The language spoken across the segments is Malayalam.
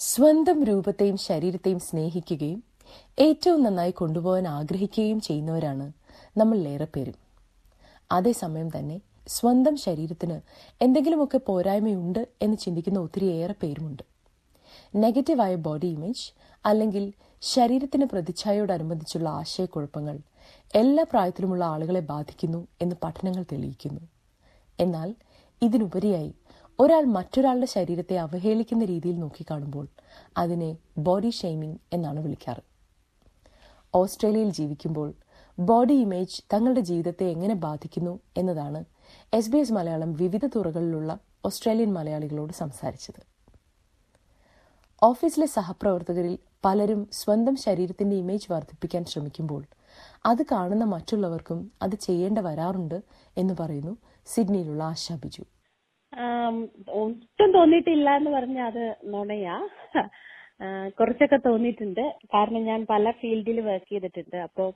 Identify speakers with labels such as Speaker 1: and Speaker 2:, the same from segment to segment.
Speaker 1: സ്വന്തം രൂപത്തെയും ശരീരത്തെയും സ്നേഹിക്കുകയും ഏറ്റവും നന്നായി കൊണ്ടുപോകാൻ ആഗ്രഹിക്കുകയും ചെയ്യുന്നവരാണ് നമ്മളിലേറെ പേരും അതേസമയം തന്നെ സ്വന്തം ശരീരത്തിന് എന്തെങ്കിലുമൊക്കെ പോരായ്മയുണ്ട് എന്ന് ചിന്തിക്കുന്ന ഒത്തിരിയേറെ പേരുമുണ്ട് നെഗറ്റീവായ ബോഡി ഇമേജ് അല്ലെങ്കിൽ ശരീരത്തിന് പ്രതിച്ഛായയോടനുബന്ധിച്ചുള്ള ആശയക്കുഴപ്പങ്ങൾ എല്ലാ പ്രായത്തിലുമുള്ള ആളുകളെ ബാധിക്കുന്നു എന്ന് പഠനങ്ങൾ തെളിയിക്കുന്നു എന്നാൽ ഇതിനുപരിയായി ഒരാൾ മറ്റൊരാളുടെ ശരീരത്തെ അവഹേളിക്കുന്ന രീതിയിൽ നോക്കിക്കാണുമ്പോൾ അതിനെ ബോഡി ഷെയ്മിംഗ് എന്നാണ് വിളിക്കാറ് ഓസ്ട്രേലിയയിൽ ജീവിക്കുമ്പോൾ ബോഡി ഇമേജ് തങ്ങളുടെ ജീവിതത്തെ എങ്ങനെ ബാധിക്കുന്നു എന്നതാണ് എസ് ബി എസ് മലയാളം വിവിധ തുറകളിലുള്ള ഓസ്ട്രേലിയൻ മലയാളികളോട് സംസാരിച്ചത് ഓഫീസിലെ സഹപ്രവർത്തകരിൽ പലരും സ്വന്തം ശരീരത്തിന്റെ ഇമേജ് വർദ്ധിപ്പിക്കാൻ ശ്രമിക്കുമ്പോൾ അത് കാണുന്ന മറ്റുള്ളവർക്കും അത് ചെയ്യേണ്ട വരാറുണ്ട് എന്ന് പറയുന്നു സിഡ്നിയിലുള്ള ആശാ ബിജു
Speaker 2: ആം, ഒട്ടും തോന്നിയിട്ടില്ല എന്ന് പറഞ്ഞാൽ അത് നുണയാ ആ, കുറച്ചൊക്കെ തോന്നിയിട്ടുണ്ട് കാരണം ഞാൻ പല ഫീൽഡിൽ വർക്ക് ചെയ്തിട്ടുണ്ട് അപ്പോൾ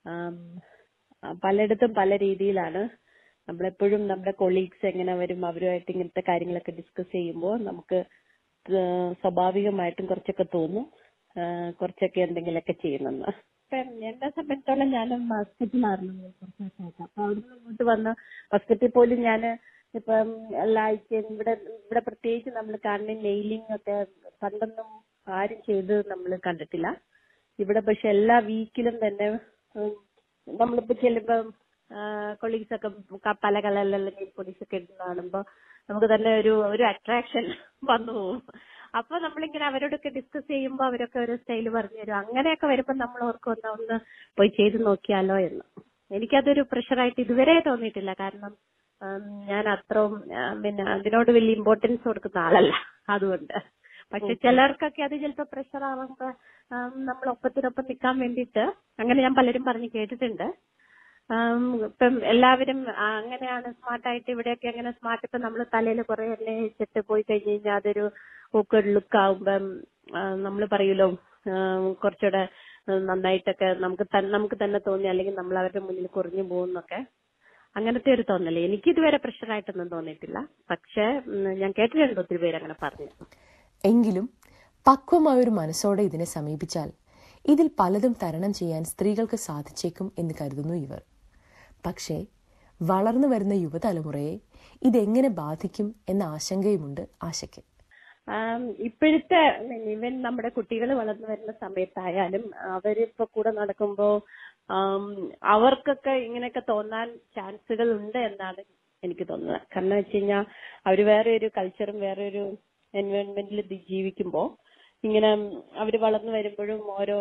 Speaker 2: പലയിടത്തും പല രീതിയിലാണ് നമ്മളെപ്പോഴും നമ്മുടെ കൊളീഗ്സ് എങ്ങനെ വരും അവരുമായിട്ട് ഇങ്ങനത്തെ കാര്യങ്ങളൊക്കെ ഡിസ്കസ് ചെയ്യുമ്പോൾ നമുക്ക് ആ, സ്വാഭാവികമായിട്ടും കുറച്ചൊക്കെ തോന്നും ആ, കുറച്ചൊക്കെ എന്തെങ്കിലുമൊക്കെ ചെയ്യുന്നെന്ന് ഇപ്പം എന്നെ സംബന്ധിച്ചോളം ഞാൻ ബാസ്കറ്റിലായിരുന്നു കുറച്ച് വർഷമായിട്ട് അപ്പൊ അവിടുന്ന് ഇങ്ങോട്ട് വന്ന് ബാസ്കറ്റിൽ പോലും ഞാൻ ഇപ്പം എല്ലാ ആഴ്ചയും ഇവിടെ ഇവിടെ പ്രത്യേകിച്ച് നമ്മൾ കാണുന്ന നെയിലിംഗ് ഒക്കെ പണ്ടൊന്നും ആരും ചെയ്ത് നമ്മൾ കണ്ടിട്ടില്ല ഇവിടെ പക്ഷെ എല്ലാ വീക്കിലും തന്നെ ഉം, നമ്മളിപ്പോ ചെല്ലുമ്പം കൊളീഗ്സ് ഒക്കെ ക- പല കളറിലുള്ള നെയിൽ പോളീസ് ഒക്കെ ഇടുന്ന കാണുമ്പോ നമുക്ക് തന്നെ ഒരു ഒരു അട്രാക്ഷൻ വന്നു പോകും അപ്പൊ നമ്മളിങ്ങനെ അവരോടൊക്കെ ഡിസ്കസ് ചെയ്യുമ്പോൾ അവരൊക്കെ ഒരു സ്റ്റൈല് പറഞ്ഞു തരും അങ്ങനെയൊക്കെ വരുമ്പോൾ നമ്മൾ ഓർക്കും ഒന്ന് ഒന്ന് പോയി ചെയ്ത് നോക്കിയാലോ എന്ന് എനിക്കതൊരു പ്രഷറായിട്ട് ഇതുവരെ തോന്നിയിട്ടില്ല കാരണം ഉം, ഞാൻ അത്രയും ആ, പിന്നെ അതിനോട് വലിയ ഇമ്പോർട്ടൻസ് കൊടുക്കുന്ന ആളല്ല അതുകൊണ്ട് പക്ഷെ ചിലർക്കൊക്കെ അത് ചിലപ്പോ പ്രഷർ ആവുമ്പോ നമ്മൾ ഒപ്പത്തിനൊപ്പം നിൽക്കാൻ വേണ്ടിയിട്ട് അങ്ങനെ ഞാൻ പലരും പറഞ്ഞ് കേട്ടിട്ടുണ്ട് ആം, ഇപ്പം എല്ലാവരും ആ, അങ്ങനെയാണ് സ്മാർട്ടായിട്ട് ഇവിടെയൊക്കെ അങ്ങനെ സ്മാർട്ട് ഇപ്പം നമ്മൾ തലയിൽ കുറെ എണ്ണ വെച്ചിട്ട് പോയി കഴിഞ്ഞ് കഴിഞ്ഞാൽ അതൊരു ഓക്കേഡ് ലുക്ക് ആവുമ്പം നമ്മൾ പറയൂലോ ആം, കുറച്ചുകൂടെ ഉം, നന്നായിട്ടൊക്കെ നമുക്ക് തന്നെ നമുക്ക് തന്നെ തോന്നി അല്ലെങ്കിൽ നമ്മൾ അവരുടെ മുന്നിൽ കുറഞ്ഞു പോകുന്നൊക്കെ അങ്ങനത്തെ ഒരു തോന്നല് എനിക്ക് ഇതുവരെ പ്രഷറായിട്ടൊന്നും തോന്നിയിട്ടില്ല പക്ഷെ ഉം, ഞാൻ കേട്ടിട്ടുണ്ട് ഒത്തിരി പേര് അങ്ങനെ പറഞ്ഞു
Speaker 1: എങ്കിലും പക്വമായ ഒരു മനസ്സോടെ ഇതിനെ സമീപിച്ചാൽ ഇതിൽ പലതും തരണം ചെയ്യാൻ സ്ത്രീകൾക്ക് സാധിച്ചേക്കും എന്ന് കരുതുന്നു ഇവർ പക്ഷേ വളർന്നു വരുന്ന യുവതലമുറയെ ഇതെങ്ങനെ ബാധിക്കും എന്ന ആശങ്കയുമുണ്ട് ആശയ്ക്ക്
Speaker 2: ആം, ഇപ്പോഴത്തെ ഇവൻ നമ്മുടെ കുട്ടികൾ വളർന്നു വരുന്ന സമയത്തായാലും അവരിപ്പോ കൂടെ നടക്കുമ്പോ ആം, അവർക്കൊക്കെ ഇങ്ങനെയൊക്കെ തോന്നാൻ ചാൻസുകൾ ഉണ്ട് എന്നാണ് എനിക്ക് തോന്നുന്നത് കാരണം വെച്ച് കഴിഞ്ഞാൽ അവര് വേറെ ഒരു കൾച്ചറും വേറെ ഒരു എൻവയോൺമെന്റിൽ ജീവിക്കുമ്പോ ഇങ്ങനെ അവര് വളർന്നു വരുമ്പോഴും ഓരോ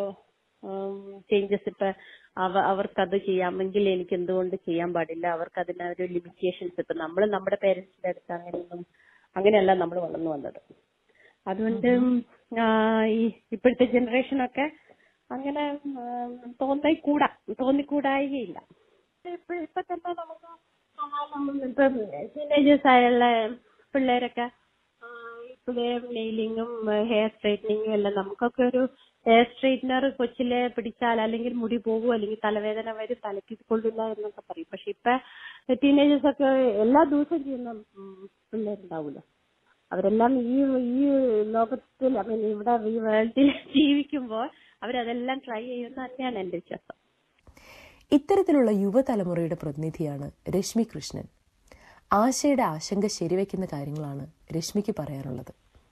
Speaker 2: ചേഞ്ചസ് ഇപ്പൊ അവ അവർക്കത് ചെയ്യാമെങ്കിൽ എനിക്ക് എന്തുകൊണ്ട് ചെയ്യാൻ പാടില്ല അവർക്ക് അതിന് ഒരു ലിമിറ്റേഷൻസ് ഇപ്പൊ നമ്മൾ നമ്മുടെ പേരൻസിന്റെ അടുത്ത് അങ്ങനെയൊന്നും അങ്ങനെയല്ല നമ്മൾ വളർന്നു വന്നത് അതുകൊണ്ട് ആ, ഈ ഇപ്പോഴത്തെ ജനറേഷനൊക്കെ അങ്ങനെ ഉം, തോന്നിക്കൂടാ തോന്നിക്കൂടായികയില്ല ഇപ്പൊ ഇപ്പൊ തന്നെ നമുക്ക് കാണാം, ഇപ്പം ടീനേജേഴ്സ് ആയുള്ള പിള്ളേരൊക്കെ ആ, ഇപ്പോഴേ നെയിലിങ്ങും ഹെയർ സ്ട്രൈറ്റനിങ്ങും എല്ലാം നമുക്കൊക്കെ ഒരു ഹെയർ സ്ട്രൈറ്റ്നർ കൊച്ചിലെ പിടിച്ചാൽ അല്ലെങ്കിൽ മുടി പോകും അല്ലെങ്കിൽ തലവേദന വരും തലയ്ക്ക് കൊള്ളില്ല എന്നൊക്കെ പറയും പക്ഷെ ഇപ്പൊ ടീനേജേഴ്സ് ഒക്കെ എല്ലാ ദിവസവും ചെയ്യുന്ന ഉം, പിള്ളേരുണ്ടാവൂലോ അവരെല്ലാം ഈ ഈ ലോകത്തിൽ ഐ മീൻ ഇവിടെ ഈ വേൾഡിൽ ജീവിക്കുമ്പോൾ അവരതെല്ലാം ട്രൈ ചെയ്യുമെന്ന് തന്നെയാണ് എന്റെ വിശ്വാസം
Speaker 1: ഇത്തരത്തിലുള്ള യുവതലമുറയുടെ പ്രതിനിധിയാണ് രശ്മി കൃഷ്ണൻ ആശയുടെ ആശങ്ക ശരിവെക്കുന്ന കാര്യങ്ങളാണ് രശ്മിക്ക് പറയാനുള്ളത്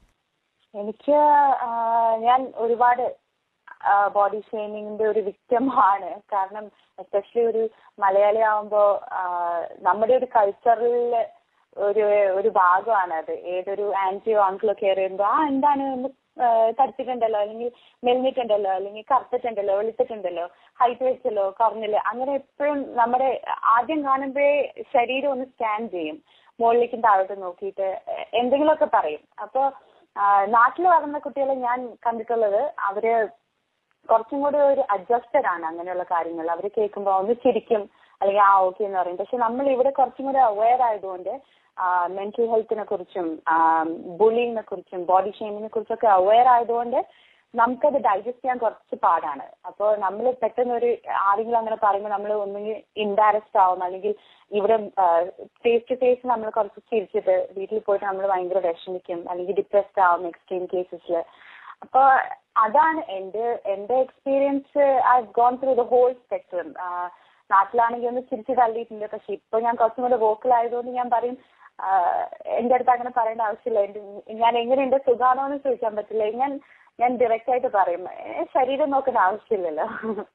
Speaker 3: എനിക്ക് ആ, ഞാൻ ഒരുപാട് ബോഡി ഷെയ്മിങ്ങിന്റെ ഒരു വിക്റ്റമാണ് കാരണം എസ്പെഷ്യലി ഒരു മലയാളി ആവുമ്പോ ആ, നമ്മുടെ ഒരു കൾച്ചറിൽ ഒരു ഒരു ഭാഗമാണ് അത് ഏതൊരു ആന്റിയോ അങ്കിളോ കയറി വരുമ്പോ ആ എന്താണ് ഒന്ന് ആ, തടിച്ചിട്ടുണ്ടല്ലോ അല്ലെങ്കിൽ മെലിഞ്ഞിട്ടുണ്ടല്ലോ അല്ലെങ്കിൽ കറുത്തിട്ടുണ്ടല്ലോ വെളുത്തിട്ടുണ്ടല്ലോ ഹൈറ്റ് വെച്ചല്ലോ കുറഞ്ഞല്ലോ അങ്ങനെ എപ്പോഴും നമ്മുടെ ആദ്യം കാണുമ്പോഴേ ശരീരം ഒന്ന് സ്കാൻ ചെയ്യും മുകളിലേക്കും താഴോട്ടും നോക്കിയിട്ട് എന്തെങ്കിലുമൊക്കെ പറയും അപ്പൊ നാട്ടിൽ വളർന്ന കുട്ടികളെ ഞാൻ കണ്ടിട്ടുള്ളത് അവര് കുറച്ചും കൂടി ഒരു അഡ്ജസ്റ്റഡ് ആണ് അങ്ങനെയുള്ള കാര്യങ്ങൾ അവർ കേൾക്കുമ്പോൾ ഒന്ന് ചിരിക്കും അല്ലെങ്കിൽ ആ ഓക്കെ എന്ന് പറയും പക്ഷെ നമ്മൾ ഇവിടെ കുറച്ചും കൂടി അവയർ ആയതുകൊണ്ട് മെന്റൽ ഹെൽത്തിനെ കുറിച്ചും ബുള്ളിങ്ങിനെ കുറിച്ചും ബോഡി ഷെയിമിനെ കുറിച്ചൊക്കെ അവയർ ആയതുകൊണ്ട് നമുക്കത് ഡൈജസ്റ്റ് ചെയ്യാൻ കുറച്ച് പാടാണ് അപ്പോൾ നമ്മൾ പെട്ടെന്ന് ഒരു ആരെങ്കിലും അങ്ങനെ പറയുമ്പോൾ നമ്മൾ ഒന്നുകിൽ ഇൻഡയറക്റ്റ് ആവും അല്ലെങ്കിൽ ഇവിടെ ഫേസ് ടു ഫേസ് നമ്മൾ കുറച്ച് ചിരിച്ചിട്ട് വീട്ടിൽ പോയിട്ട് നമ്മൾ ഭയങ്കര വിഷമിക്കും അല്ലെങ്കിൽ ഡിപ്രസ്ഡ് ആവും എക്സ്ട്രീം കേസസിൽ അപ്പൊ അതാണ് എന്റെ എന്റെ experience I gone through the whole spectrum നാട്ടിലാണെങ്കിൽ ഒന്ന് ചിരിച്ചു തള്ളിയിട്ടുണ്ട് പക്ഷെ ഇപ്പൊ ഞാൻ കുറച്ചും കൂടെ വോക്കൽ ആയതുകൊണ്ട് ഞാൻ പറയും ആഹ് എന്റെ അടുത്ത് അങ്ങനെ പറയേണ്ട ആവശ്യമില്ല എന്റെ ഞാൻ എങ്ങനെയുണ്ട് സുഖാണോ എന്ന് ചോദിക്കാൻ പറ്റില്ല ഞാൻ ഞാൻ ഡയറക്റ്റ് ആയിട്ട് പറയും ഏ, ശരീരം നോക്കേണ്ട ആവശ്യമില്ലല്ലോ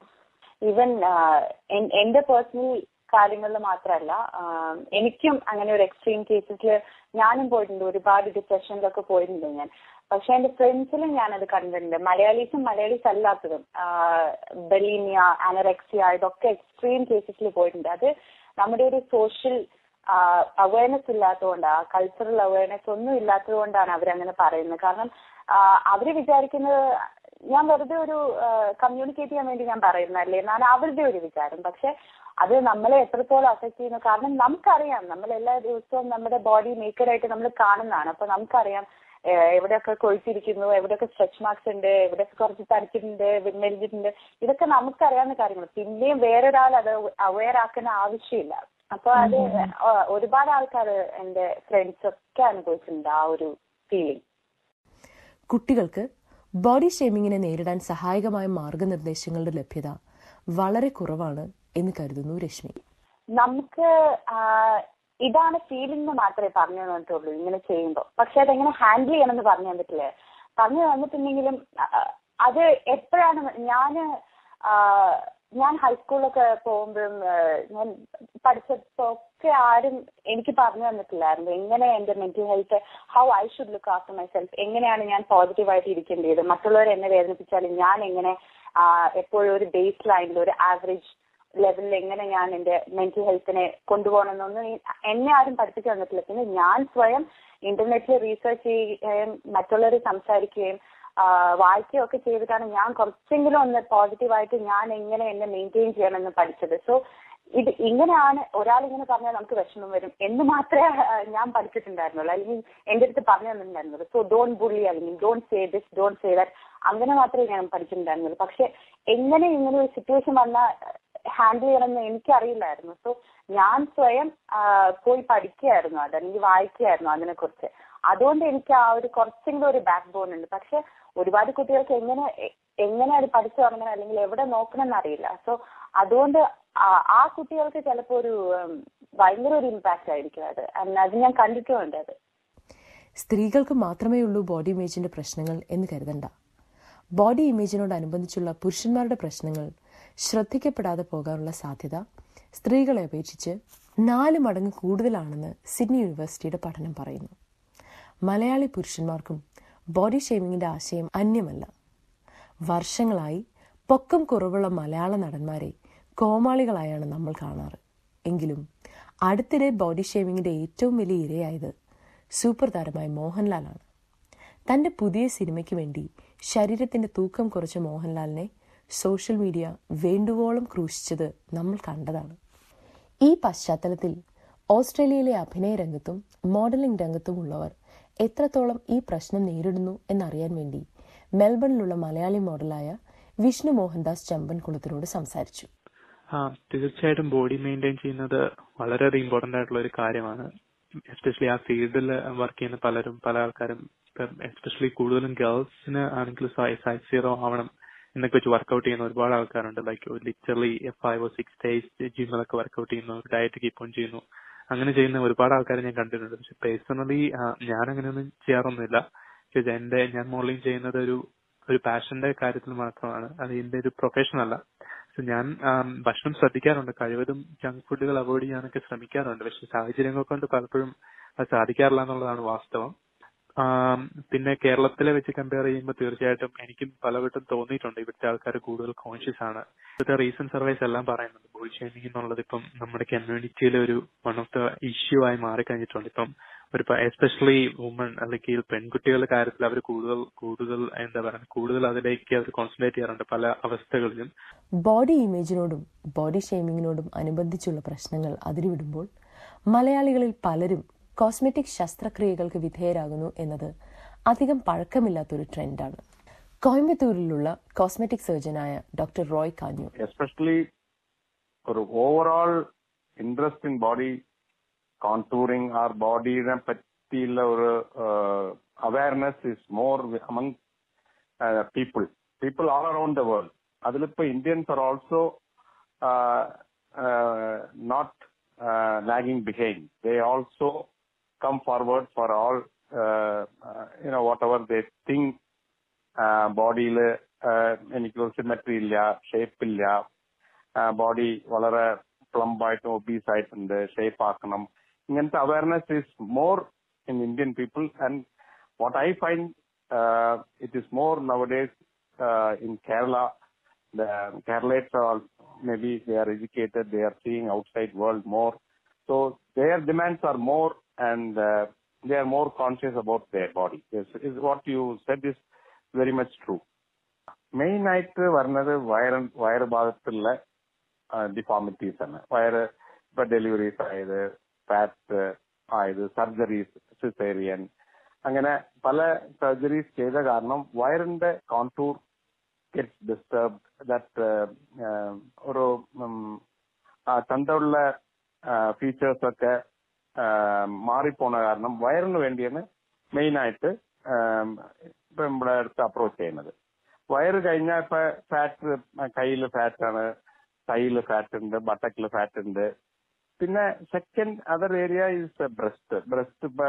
Speaker 3: ഈവൻ എന്റെ പേഴ്സണൽ കാര്യങ്ങളിൽ മാത്രമല്ല ആഹ് എനിക്കും അങ്ങനെ ഒരു എക്സ്ട്രീം കേസസിൽ ഞാനും പോയിട്ടുണ്ട് ഒരുപാട് ഡിപ്രഷനിലൊക്കെ പോയിട്ടുണ്ട് ഞാൻ പക്ഷെ എന്റെ ഫ്രണ്ട്സിലും ഞാനത് കണ്ടിട്ടുണ്ട് മലയാളീസും മലയാളീസ് അല്ലാത്തതും ബലീമിയ അനറക്സിയ ഇതൊക്കെ എക്സ്ട്രീം കേസസിൽ പോയിട്ടുണ്ട് അത് നമ്മുടെ ഒരു സോഷ്യൽ അവയർനെസ് ഇല്ലാത്തതുകൊണ്ടാണ് കൾച്ചറൽ അവയർനെസ് ഒന്നും ഇല്ലാത്തത് കൊണ്ടാണ് അവരങ്ങനെ പറയുന്നത് കാരണം ആഹ് അവര് വിചാരിക്കുന്നത് ഞാൻ വെറുതെ ഒരു കമ്മ്യൂണിക്കേറ്റ് ചെയ്യാൻ വേണ്ടി ഞാൻ പറയുന്നതല്ലേ എന്നാണ് അവരുടെ ഒരു വിചാരം പക്ഷെ അത് നമ്മളെ എത്രത്തോളം അഫക്ട് ചെയ്യുന്നു കാരണം നമുക്കറിയാം നമ്മൾ എല്ലാ ദിവസവും നമ്മുടെ ബോഡി നേക്കഡ് ആയിട്ട് നമ്മൾ കാണുന്നതാണ് അപ്പൊ നമുക്കറിയാം ഏഹ് എവിടെയൊക്കെ കൊഴുത്തിരിക്കുന്നു എവിടെയൊക്കെ സ്ട്രെച്ച് മാർക്സ് ഉണ്ട് എവിടെയൊക്കെ കുറച്ച് തടിച്ചിട്ടുണ്ട് മെലിഞ്ഞിട്ടുണ്ട് ഇതൊക്കെ നമുക്കറിയാവുന്ന കാര്യങ്ങൾ പിന്നെയും വേറൊരാൾ അത് അവെയർ ആക്കേണ്ട ആവശ്യമില്ല അപ്പൊ അത് ഒ- ഒരുപാട് ആൾക്കാർ എന്റെ ഫ്രണ്ട്സ് ഒക്കെ അനുഭവിച്ചിട്ടുണ്ട് ആ ഒരു ഫീലിംഗ്
Speaker 1: കുട്ടികൾക്ക് ബോഡി ഷേമിങ്ങിനെ നേരിടാൻ സഹായകമായ മാർഗനിർദ്ദേശങ്ങളുടെ ലഭ്യത വളരെ കുറവാണ് എന്ന് കരുതുന്നു രശ്മി
Speaker 3: നമുക്ക് ആ, ഇതാണ് ഫീലിംഗ് എന്ന് മാത്രമേ പറഞ്ഞു തന്നിട്ടുള്ളൂ ഇങ്ങനെ ചെയ്യുമ്പോൾ പക്ഷെ അതെങ്ങനെ ഹാൻഡിൽ ചെയ്യണമെന്ന് പറഞ്ഞു തന്നിട്ടില്ലേ പറഞ്ഞു തന്നിട്ടുണ്ടെങ്കിലും ആ, അത് എപ്പോഴാണ് ഞാന് ആ, ഞാൻ ഹൈസ്കൂളിലൊക്കെ പോകുമ്പോഴും ആ, ഞാൻ പഠിച്ചപ്പോ ഒക്കെ ആരും എനിക്ക് പറഞ്ഞു തന്നിട്ടില്ലായിരുന്നു എങ്ങനെ എന്റെ mental health how I should look after myself എങ്ങനെയാണ് ഞാൻ പോസിറ്റീവായിട്ട് ഇരിക്കേണ്ടത് മറ്റുള്ളവർ എന്നെ വേദനിപ്പിച്ചാലും ഞാൻ എങ്ങനെ ആ, എപ്പോഴും ഒരു ബേസ് ലൈനിൽ ഒരു ആവറേജ് ലെവലിൽ എങ്ങനെ ഞാൻ എന്റെ മെന്റൽ ഹെൽത്തിനെ കൊണ്ടുപോകണമെന്നൊന്നും ഈ- എന്നെ ആരും പഠിപ്പിച്ചു തന്നിട്ടില്ല പിന്നെ ഞാൻ സ്വയം ഇന്റർനെറ്റിൽ റീസെർച്ച് ചെയ്യുകയും മറ്റുള്ളവർ സംസാരിക്കുകയും ആ, വായിക്കുകയും ഒക്കെ ചെയ്തിട്ടാണ് ഞാൻ കുറച്ചെങ്കിലും ഒന്ന് പോസിറ്റീവായിട്ട് ഞാൻ എങ്ങനെ എന്നെ മെയിൻറ്റെയിൻ ചെയ്യണമെന്ന് പഠിച്ചത് സോ ഇത് ഇങ്ങനെയാണ് ഒരാൾ ഇങ്ങനെ പറഞ്ഞാൽ നമുക്ക് വിഷമം വരും എന്ന് മാത്രമേ ആ, ഞാൻ പഠിച്ചിട്ടുണ്ടായിരുന്നുള്ളൂ അല്ലെങ്കിൽ എന്റെ അടുത്ത് പറഞ്ഞു തന്നിട്ടുണ്ടായിരുന്നുള്ളൂ സോ ഡോണ്ട് ബുള്ളി അല്ലെങ്കിൽ don't say this don't say that അങ്ങനെ മാത്രമേ ഞാൻ പഠിച്ചിട്ടുണ്ടായിരുന്നുള്ളൂ പക്ഷെ എങ്ങനെ ഇങ്ങനെ ഒരു സിറ്റുവേഷൻ വന്നാൽ ഹാൻഡിൽ ചെയ്യണമെന്ന് എനിക്കറിയില്ലായിരുന്നു സോ ഞാൻ സ്വയം ആ, പോയി പഠിക്കുകയായിരുന്നു അത് അല്ലെങ്കിൽ വായിക്കുകയായിരുന്നു അതിനെക്കുറിച്ച് അതുകൊണ്ട് എനിക്ക് ആ ഒരു കുറച്ചെങ്കിലും ഒരു ബാക്ക് ബോൺ ഉണ്ട് പക്ഷെ ഒരുപാട് കുട്ടികൾക്ക് എങ്ങനെ എ- എങ്ങനെ അത് പഠിച്ചു തുടങ്ങണം അല്ലെങ്കിൽ എവിടെ നോക്കണം എന്നറിയില്ല സോ അതുകൊണ്ട് ആ- ആ കുട്ടികൾക്ക് ചിലപ്പോ ഒരു ഉം, ഭയങ്കര ഒരു ഇമ്പാക്ട് ആയിരിക്കും അത് And അത് ഞാൻ കണ്ടിട്ടുമുണ്ട് അത്
Speaker 1: സ്ത്രീകൾക്ക് മാത്രമേ ഉള്ളൂ ബോഡി ഇമേജിന്റെ പ്രശ്നങ്ങൾ എന്ന് കരുതണ്ട ബോഡി ഇമേജിനോടനുബന്ധിച്ചുള്ള പുരുഷന്മാരുടെ പ്രശ്നങ്ങൾ ശ്രദ്ധിക്കപ്പെടാതെ പോകാനുള്ള സാധ്യത സ്ത്രീകളെ അപേക്ഷിച്ച് നാല് മടങ്ങ് കൂടുതലാണെന്ന് സിഡ്നി യൂണിവേഴ്സിറ്റിയുടെ പഠനം പറയുന്നു മലയാളി പുരുഷന്മാർക്കും ബോഡി ഷേമിങ്ങിന്റെ ആശയം അന്യമല്ല വർഷങ്ങളായി പൊക്കം കുറവുള്ള മലയാള നടന്മാരെ കോമാളികളായാണ് നമ്മൾ കാണാറ് എങ്കിലും അടുത്തിടെ ബോഡി ഷേമിങ്ങിന്റെ ഏറ്റവും വലിയ ഇരയായത് സൂപ്പർ താരമായ മോഹൻലാലാണ് തന്റെ പുതിയ സിനിമയ്ക്ക് വേണ്ടി ശരീരത്തിന്റെ തൂക്കം കുറച്ച മോഹൻലാലിനെ സോഷ്യൽ മീഡിയ വേണ്ടുവോളം ക്രൂശിച്ചത് നമ്മൾ കണ്ടതാണ് ഈ പശ്ചാത്തലത്തിൽ ഓസ്ട്രേലിയയിലെ അഭിനയ രംഗത്തും മോഡലിംഗ് രംഗത്തും ഉള്ളവർ എത്രത്തോളം ഈ പ്രശ്നം നേരിടുന്നു എന്നറിയാൻ വേണ്ടി മെൽബണിലുള്ള മലയാളി മോഡലായ വിഷ്ണു മോഹൻദാസ് ചമ്പൻകുളത്തിനോട് സംസാരിച്ചു
Speaker 4: ആ തീർച്ചയായിട്ടും ബോഡി മെയിൻറ്റെയിൻ ചെയ്യുന്നത് വളരെയധികം ഇമ്പോർട്ടന്റ് ആയിട്ടുള്ള ഒരു കാര്യമാണ് എസ്പെഷ്യലി ആ ഫീൽഡിൽ വർക്ക് ചെയ്യുന്ന പലരും പല ആൾക്കാരും എസ്പെഷ്യലി കൂടുതലും ഗേൾസിന് ആണെങ്കിൽ സൈസ് സീറോ ആവണം എന്നൊക്കെ വെച്ച് വർക്ക്ഔട്ട് ചെയ്യുന്ന ഒരുപാട് ആൾക്കാരുണ്ട് like literally five or six days ജിമ്മിലൊക്കെ വർക്ക്ഔട്ട് ചെയ്യുന്നു ഡയറ്റ് കീപ്പ് ഓൺ ചെയ്യുന്നു അങ്ങനെ ചെയ്യുന്ന ഒരുപാട് ആൾക്കാരെ ഞാൻ കണ്ടിട്ടുണ്ട് പക്ഷെ പേഴ്സണലി ഞാൻ അങ്ങനെയൊന്നും ചെയ്യാറൊന്നുമില്ല because എന്റെ ഞാൻ മോഡലിംഗ് ചെയ്യുന്നത് ഒരു ഒരു പാഷന്റെ കാര്യത്തിൽ മാത്രമാണ് അത് എന്റെ ഒരു പ്രൊഫഷൻ അല്ല സോ ഞാൻ ആം, ഭക്ഷണം ശ്രദ്ധിക്കാറുണ്ട് കഴിവതും ജങ്ക് ഫുഡുകൾ അവോയ്ഡ് ചെയ്യാനൊക്കെ ശ്രമിക്കാറുണ്ട് പക്ഷെ സാഹചര്യങ്ങൾ കൊണ്ട് പലപ്പോഴും അത് സാധിക്കാറില്ല എന്നുള്ളതാണ് വാസ്തവം ആം, പിന്നെ കേരളത്തിലെ വെച്ച് കമ്പയർ ചെയ്യുമ്പോൾ തീർച്ചയായിട്ടും എനിക്കും പലവട്ടം തോന്നിയിട്ടുണ്ട് ഇവിടുത്തെ ആൾക്കാർ കൂടുതൽ കോൺഷ്യസ് ആണ് ഇവിടുത്തെ റീസെന്റ് സർവേസ് എല്ലാം പറയുന്നുണ്ട് ബോഡി ഷേമിംഗ് എന്നുള്ളത് ഇപ്പം നമ്മുടെ കമ്മ്യൂണിറ്റിയിലെ ഒരു വൺ ഓഫ് ദ ഇഷ്യൂ ആയി മാറിക്കഴിഞ്ഞിട്ടുണ്ട് ഇപ്പം ഒരു എസ്പെഷ്യലി വുമൺ അല്ലെങ്കിൽ പെൺകുട്ടികളുടെ കാര്യത്തിൽ അവർ കൂടുതൽ കൂടുതൽ എന്താ പറയുക കൂടുതൽ അതിലേക്ക് അവർ കോൺസെൻട്രേറ്റ് ചെയ്യാറുണ്ട് പല അവസ്ഥകളിലും
Speaker 1: ബോഡി ഇമേജിനോടും ബോഡി ഷേമിങ്ങിനോടും അനുബന്ധിച്ചുള്ള പ്രശ്നങ്ങൾ അതിരുവിടുമ്പോൾ മലയാളികളിൽ പലരും കോസ്മെറ്റിക് ശസ്ത്രക്രിയകൾക്ക് വിധേയരാകുന്നു എന്നത് അധികം പഴക്കമില്ലാത്തൊരു ട്രെൻഡാണ് കോയമ്പത്തൂരിലുള്ള കോസ്മെറ്റിക് സർജനായ ഡോക്ടർ റോയ് കാഞ്ഞു
Speaker 5: എസ്പെഷ്യലി ഒരു overall interest in body contouring or ബോഡിയെ പറ്റിയുള്ള ഒരു awareness is more among uh, people, people all around the world. അതിലിപ്പോ Indians are also uh, uh, not uh, lagging behind. They also come forward for all, uh, uh, you know, whatever they think ബോഡിയിൽ എനിക്ക് സിമെട്രി ഇല്ല ഷേപ്പ് ഇല്ല ബോഡി വളരെ പ്ലംബ് ആയിട്ട് ഒബീസ് ആയിട്ടുണ്ട് ഷേപ്പ് ആക്കണം ഇങ്ങനത്തെ awareness is more in Indian people and what I find it is more nowadays in Kerala the Keralates are maybe they are educated, they are seeing outside world more. So their demands are more and uh, they are more conscious about their body. Yes, is what you said is very much true. Main ആയിട്ട് വരുന്നത് വയർ വയറ് ഭാഗത്തുള്ള ഡിഫോമിറ്റീസ് ആണ് വയറ് ഇപ്പൊ ഡെലിവറീസ് ആയത് ഫാറ്റ് ആയത് സർജറീസ് സിസേറിയൻ അങ്ങനെ പല സർജറീസ് ചെയ്ത കാരണം വയറിന്റെ contour gets disturbed that uh, uh, ഒരു ചന്തമുള്ള ഫീച്ചേഴ്സ് ഒക്കെ മാറിപ്പോണ കാരണം വയറിന് വേണ്ടിയാണ് മെയിൻ ആയിട്ട് ഇപ്പൊ നമ്മുടെ അടുത്ത് അപ്രോച്ച് ചെയ്യുന്നത് വയറ് കഴിഞ്ഞാൽ ഇപ്പൊ ഫാറ്റ് കയ്യിൽ ഫാറ്റ് ആണ് കയ്യിൽ ഫാറ്റ് ഉണ്ട് ബട്ടക്കിൽ ഫാറ്റ് ഉണ്ട് പിന്നെ second other area is breast breast ഇപ്പൊ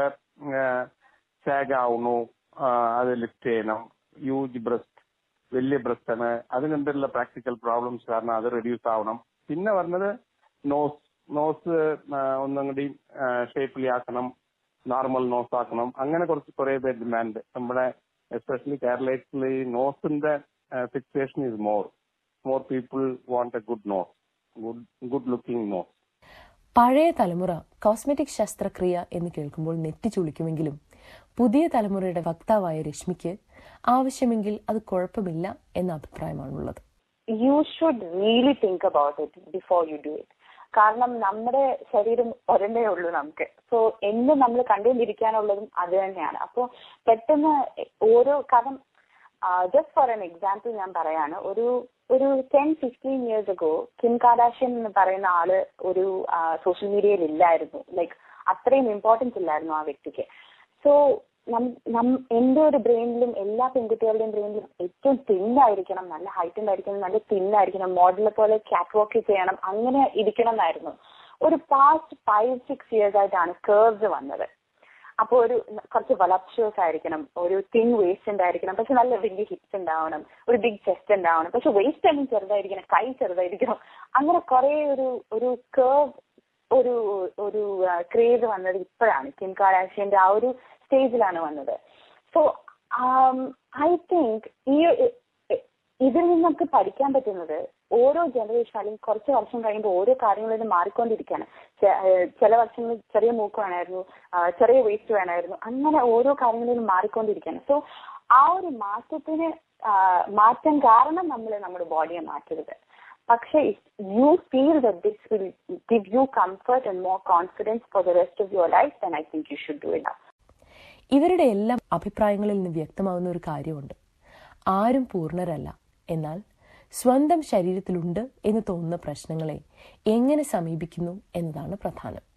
Speaker 5: സാഗ് ആവുന്നു അത് ലിഫ്റ്റ് ചെയ്യണം യൂജ് ബ്രസ്റ്റ് വലിയ ബ്രസ്റ്റ് ആണ് അതിനെന്തെല്ലാം പ്രാക്ടിക്കൽ പ്രോബ്ലംസ് കാരണം അത് റെഡ്യൂസ് ആവണം പിന്നെ പറഞ്ഞത് നോസ് നോസ് ഒന്നും കൂടി ഷേപ്പിലി ആക്കണം നോർമൽ നോസ് ആക്കണം അങ്ങനെ കുറച്ച് കുറെ പേര് ഡിമാൻഡ് നമ്മുടെ എസ്പെഷ്യലി കേരളത്തിൽ നോസിന്റെ fixation is more more people want a good nose good good looking nose
Speaker 1: പഴയ തലമുറ കോസ്മെറ്റിക് ശസ്ത്രക്രിയ എന്ന് കേൾക്കുമ്പോൾ നെറ്റിച്ചുളിക്കുമെങ്കിലും പുതിയ തലമുറയുടെ വക്താവായ രശ്മിക്ക് ആവശ്യമെങ്കിൽ അത് കുഴപ്പമില്ല എന്ന അഭിപ്രായമാണുള്ളത്
Speaker 3: you should really think about it before you do it കാരണം നമ്മുടെ ശരീരം ഒരെണ്ണേ ഉള്ളൂ നമുക്ക് സോ എന്നും നമ്മൾ കണ്ടുകൊണ്ടിരിക്കാനുള്ളതും അത് തന്നെയാണ് അപ്പോൾ പെട്ടെന്ന് ഓരോ കാരണം ജസ്റ്റ് ഫോർ എൻ എക്സാമ്പിൾ ഞാൻ പറയാണ് ഒരു ഒരു ten fifteen years ago Kim Kardashian എന്ന് പറയുന്ന ആള് ഒരു സോഷ്യൽ മീഡിയയിൽ ഇല്ലായിരുന്നു ലൈക്ക് അത്രയും ഇമ്പോർട്ടൻസ് ഇല്ലായിരുന്നു ആ വ്യക്തിക്ക് സോ എന്റെ ഒരു ബ്രെയിനിലും എല്ലാ പെൺകുട്ടികളുടെയും ബ്രെയിനിലും ഏറ്റവും തിന്നായിരിക്കണം നല്ല ഹൈറ്റ് ഉണ്ടായിരിക്കണം നല്ല തിന്നായിരിക്കണം മോഡലെ പോലെ കാറ്റ് വാക്ക് ചെയ്യണം അങ്ങനെ ഇരിക്കണം എന്നായിരുന്നു ഒരു പാസ്റ്റ് ഫൈവ് സിക്സ് ഇയേഴ്സ് ആയിട്ടാണ് കേർവ്സ് വന്നത് അപ്പോൾ ഒരു കുറച്ച് വളപ്ഷ്യസ് ആയിരിക്കണം ഒരു തിൻ വേസ്റ്റ് ഉണ്ടായിരിക്കണം പക്ഷെ നല്ല വലിയ ഹിപ്സ് ഉണ്ടാവണം ഒരു ബിഗ് ചെസ്റ്റ് ഉണ്ടാവണം പക്ഷെ വേസ്റ്റ് എല്ലാം ചെറുതായിരിക്കണം കൈ ചെറുതായിരിക്കണം അങ്ങനെ കുറെ ഒരു ഒരു കേർവ് ഒരു ഒരു ക്രേസ് വന്നത് ഇപ്പോഴാണ് കിം കാരാഷ്യന്റെ ആ ഒരു സ്റ്റേജിലാണ് വന്നത് സോ ഐ തിങ്ക് ഈ ഇതിൽ നിന്നൊക്കെ പഠിക്കാൻ പറ്റുന്നത് ഓരോ ജനറേഷൻ അല്ലെങ്കിൽ കുറച്ച് വർഷം കഴിയുമ്പോൾ ഓരോ കാര്യങ്ങളിലും മാറിക്കൊണ്ടിരിക്കുകയാണ് ചില വർഷങ്ങളിൽ ചെറിയ മൂക്ക് വേണമായിരുന്നു ചെറിയ വേസ്റ്റ് വേണമായിരുന്നു അങ്ങനെ ഓരോ കാര്യങ്ങളിലും മാറിക്കൊണ്ടിരിക്കുകയാണ് സോ ആ ഒരു മാറ്റത്തിന് മാറ്റം കാരണം നമ്മൾ നമ്മുടെ ബോഡിയെ മാറ്റരുത് പക്ഷേ you feel that this will give you comfort and more confidence for the rest of your life then I think you should do it
Speaker 1: ഇവരുടെ എല്ലാ അഭിപ്രായങ്ങളിൽ നിന്ന് വ്യക്തമാവുന്ന ഒരു കാര്യമുണ്ട് ആരും പൂർണ്ണരല്ല എന്നാൽ സ്വന്തം ശരീരത്തിലുണ്ട് എന്ന് തോന്നുന്ന പ്രശ്നങ്ങളെ എങ്ങനെ സമീപിക്കുന്നു എന്നതാണ് പ്രധാനം